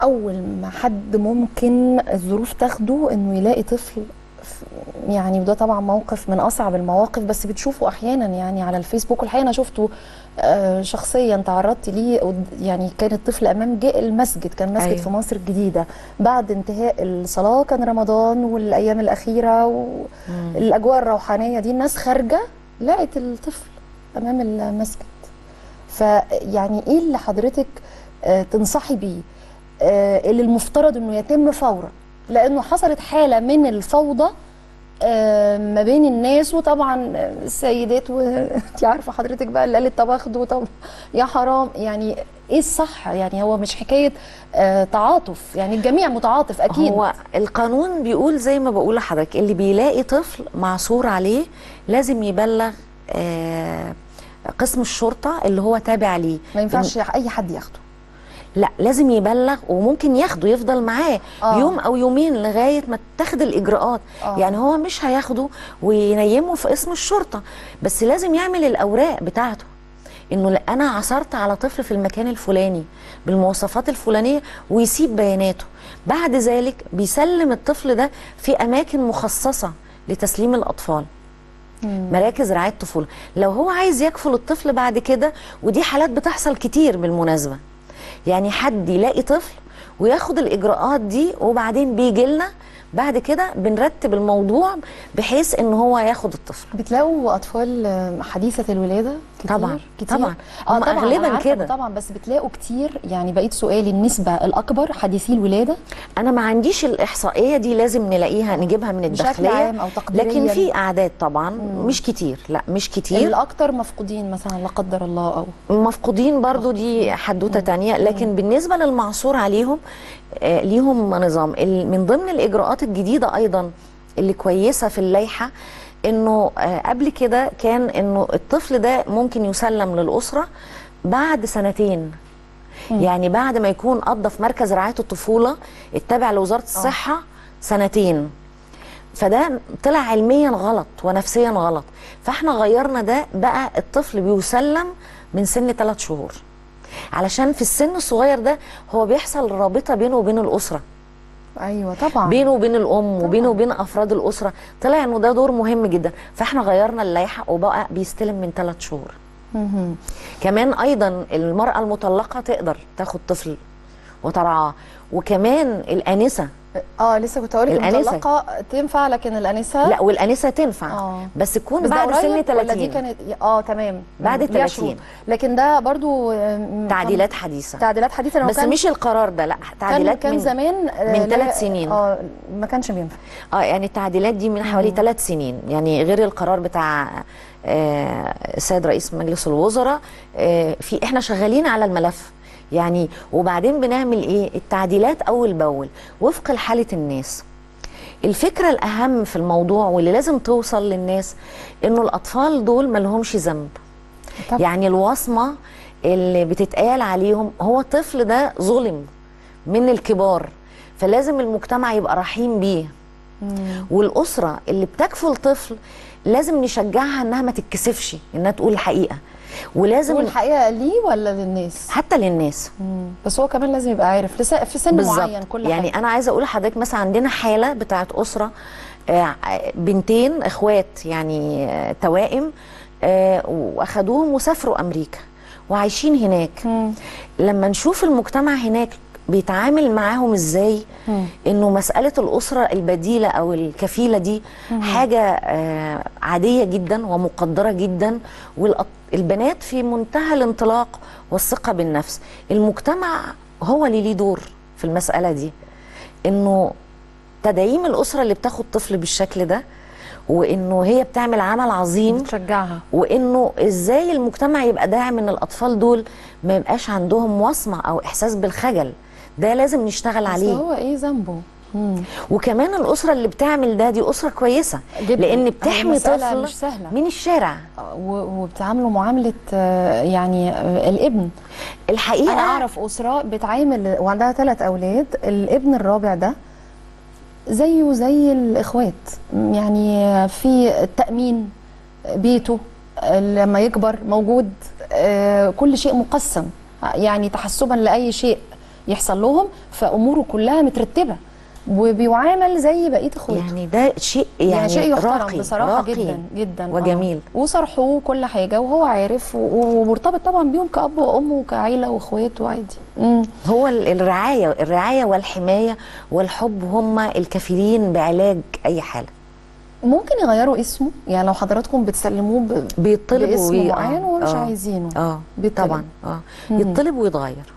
اول ما حد ممكن الظروف تاخده انه يلاقي طفل ف- يعني وده طبعا موقف من اصعب المواقف بس بتشوفه احيانا يعني على الفيسبوك والحقيقه انا شفته آه، شخصيا تعرضت ليه قد- يعني كان الطفل امام جاء المسجد كان مسجد أيوة. في مصر الجديده بعد انتهاء الصلاه كان رمضان والايام الاخيره والاجواء الروحانيه دي الناس خارجه لقت الطفل امام المسجد فيعني ايه اللي حضرتك آه، تنصحي بيه آه، اللي المفترض انه يتم فورا لانه حصلت حاله من الفوضى آه، ما بين الناس وطبعا السيدات وانت عارفه حضرتك بقى اللي قالت طب اخده طب يا حرام يعني ايه الصح يعني هو مش حكايه آه، تعاطف يعني الجميع متعاطف اكيد هو القانون بيقول زي ما بقول لحضرتك اللي بيلاقي طفل معصور عليه لازم يبلغ آه، قسم الشرطه اللي هو تابع ليه ما ينفعش اي حد ياخده لا لازم يبلغ وممكن ياخده يفضل معاه آه. يوم او يومين لغايه ما تاخد الاجراءات آه. يعني هو مش هياخده وينيمه في اسم الشرطه بس لازم يعمل الاوراق بتاعته انه لا انا عثرت على طفل في المكان الفلاني بالمواصفات الفلانيه ويسيب بياناته بعد ذلك بيسلم الطفل ده في اماكن مخصصه لتسليم الاطفال مراكز رعايه طفوله لو هو عايز يكفل الطفل بعد كده ودي حالات بتحصل كتير بالمناسبه يعني حد يلاقي طفل وياخد الاجراءات دي وبعدين بيجي لنا بعد كده بنرتب الموضوع بحيث ان هو ياخد الطفل بتلاقوا اطفال آه، حديثه الولاده كتير طبعاً، كتير طبعاً. اه هم طبعا أغلباً أنا عارفة كده. طبعا بس بتلاقوا كتير يعني بقيت سؤالي النسبه الاكبر حديثي الولاده انا ما عنديش الاحصائيه دي لازم نلاقيها نجيبها من بشكل الداخليه عام أو تقديرياً. لكن في اعداد طبعا مش كتير لا مش كتير الاكتر مفقودين مثلا لا قدر الله او مفقودين برضو دي حدوته تانية لكن بالنسبه للمعصور عليهم آه ليهم نظام ال- من ضمن الاجراءات الجديده ايضا اللي كويسه في اللائحه انه آه قبل كده كان انه الطفل ده ممكن يسلم للاسره بعد سنتين يعني بعد ما يكون قضى في مركز رعايه الطفوله التابع لوزاره الصحه سنتين فده طلع علميا غلط ونفسيا غلط فاحنا غيرنا ده بقى الطفل بيسلم من سن 3 شهور علشان في السن الصغير ده هو بيحصل رابطه بينه وبين الاسره ايوه طبعا بينه وبين الام وبينه وبين افراد الاسره طلع انه ده دور مهم جدا فاحنا غيرنا اللائحه وبقى بيستلم من 3 شهور مهم. كمان ايضا المراه المطلقه تقدر تاخد طفل وترعاه وكمان الانسه اه لسه كنت هقول لك الأنسة. المطلقه تنفع لكن الانسه لا والانسه تنفع آه. بس تكون بس ده بعد قريب سن ولا دي 30 كانت اه تمام بعد ليها 30. شروط. لكن ده برضو آم، تعديلات حديثه تعديلات حديثه لو بس كان مش القرار ده لا كان تعديلات كان من زمان آه، من لا- ثلاث سنين. اه ما كانش بينفع اه يعني التعديلات دي من حوالي ثلاث سنين يعني غير القرار بتاع آه، السيد رئيس مجلس الوزراء آه، في احنا شغالين على الملف يعني وبعدين بنعمل ايه التعديلات اول باول وفق لحاله الناس الفكره الاهم في الموضوع واللي لازم توصل للناس انه الاطفال دول ما لهمش ذنب طبعا. يعني الوصمه اللي بتتقال عليهم هو الطفل ده ظلم من الكبار فلازم المجتمع يبقى رحيم بيه والاسره اللي بتكفل طفل لازم نشجعها انها ما تتكسفش انها تقول الحقيقه ولازم والحقيقه ليه ولا للناس حتى للناس مم. بس هو كمان لازم يبقى عارف لس- في سن معين كل يعني حاجه انا عايزه اقول لحضرتك مثلا عندنا حاله بتاعت اسره آه، بنتين اخوات يعني آه، توائم آه، واخدوهم وسافروا امريكا وعايشين هناك مم. لما نشوف المجتمع هناك بيتعامل معاهم ازاي مم. انه مساله الاسره البديله او الكفيله دي حاجه آه، عاديه جدا ومقدره جدا والبنات في منتهى الانطلاق والثقه بالنفس المجتمع هو اللي ليه دور في المساله دي انه تدعيم الاسره اللي بتاخد طفل بالشكل ده وانه هي بتعمل عمل عظيم بتشجعها وانه ازاي المجتمع يبقى داعم ان الاطفال دول ما يبقاش عندهم وصمه او احساس بالخجل ده لازم نشتغل بس عليه هو ايه ذنبه مم. وكمان الاسره اللي بتعمل ده دي اسره كويسه جداً. لان هي بتحمي مسألة طفل مش سهلة. من الشارع و- وبتعاملوا معامله آه، يعني آه، الابن الحقيقه انا اعرف اسره بتعامل وعندها ثلاث اولاد الابن الرابع ده زيه زي الاخوات يعني في التامين بيته لما يكبر موجود آه، كل شيء مقسم يعني تحسبا لاي شيء يحصل لهم فاموره كلها مترتبه وبيعامل زي بقيه اخواته يعني ده شيء يعني, يعني شيء يحترم راقي بصراحه راقي جدا جدا آه. وجميل وصرحوه وكل حاجه وهو عارف و- ومرتبط طبعا بيهم كاب وام وكعيله واخواته عادي مم. هو ال- الرعايه الرعايه والحمايه والحب هم الكفيلين بعلاج اي حاله ممكن يغيروا اسمه يعني لو حضراتكم بتسلموه ب... بيطلبوا باسم وي- معين آه، وهو مش آه. عايزينه اه بيطلب. طبعا اه مم. يطلب ويتغير